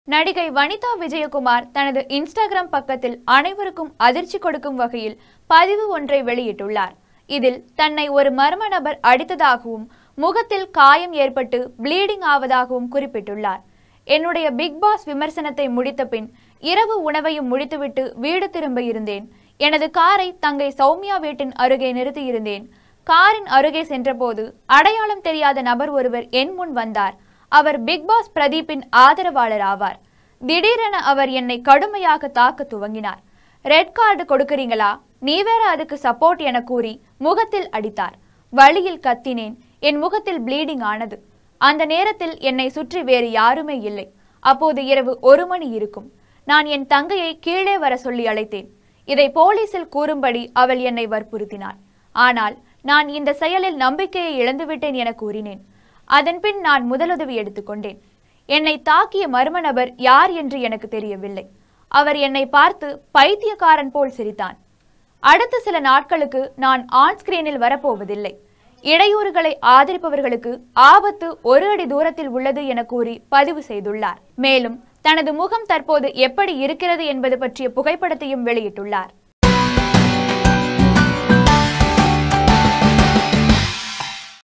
நடிகை வனிதா விஜயகுமார் தனது இன்ஸ்டாகிராம் பக்கத்தில் அனைவருக்கும் அதிர்ச்சி கொடுக்கும் வகையில் பதிவு ஒன்றை வெளியிட்டுள்ளார் இதில் தன்னை ஒரு மர்ம நபர் அடித்ததாகவும் முகத்தில் காயம் ஏற்பட்டு ப்ளீடிங் ஆவதாகவும் குறிப்பிட்டுள்ளார் என்னுடைய பிக் பாஸ் விமர்சனத்தை முடித்த பின் இரவு உணவையும் முடித்துவிட்டு வீடு திரும்ப இருந்தேன் எனது காரை தங்கை சௌமியா வீட்டின் அருகே நிறுத்தியிருந்தேன் காரின் அருகே சென்றபோது அடையாளம் தெரியாத நபர் ஒருவர் என் முன் வந்தார் அவர் பிக் பாஸ் பிரதீப்பின் ஆதரவாளர் ஆவார் திடீரென அவர் என்னை கடுமையாக தாக்க துவங்கினார் ரெட் கார்டு கொடுக்கறீங்களா நீ வேற அதுக்கு சப்போர்ட் என கூறி முகத்தில் அடித்தார் வழியில் கத்தினேன் என் முகத்தில் ப்ளீடிங் ஆனது அந்த நேரத்தில் என்னை சுற்றி வேறு யாருமே இல்லை அப்போது இரவு ஒரு மணி இருக்கும் நான் என் தங்கையை கீழே வர சொல்லி அழைத்தேன் இதை போலீசில் கூறும்படி அவள் என்னை வற்புறுத்தினாள் ஆனால் நான் இந்த செயலில் நம்பிக்கையை இழந்துவிட்டேன் என கூறினேன் அதன்பின் நான் முதலுதவி எடுத்துக்கொண்டேன் என்னை தாக்கிய மர்ம நபர் யார் என்று எனக்கு தெரியவில்லை அவர் என்னை பார்த்து பைத்தியக்காரன் போல் சிரித்தான் அடுத்த சில நாட்களுக்கு நான் ஆன் ஸ்கிரீனில் வரப்போவதில்லை இடையூறுகளை ஆதரிப்பவர்களுக்கு ஆபத்து ஒரு அடி தூரத்தில் உள்ளது என கூறி பதிவு செய்துள்ளார் மேலும் தனது முகம் தற்போது எப்படி இருக்கிறது என்பது பற்றிய புகைப்படத்தையும் வெளியிட்டுள்ளார்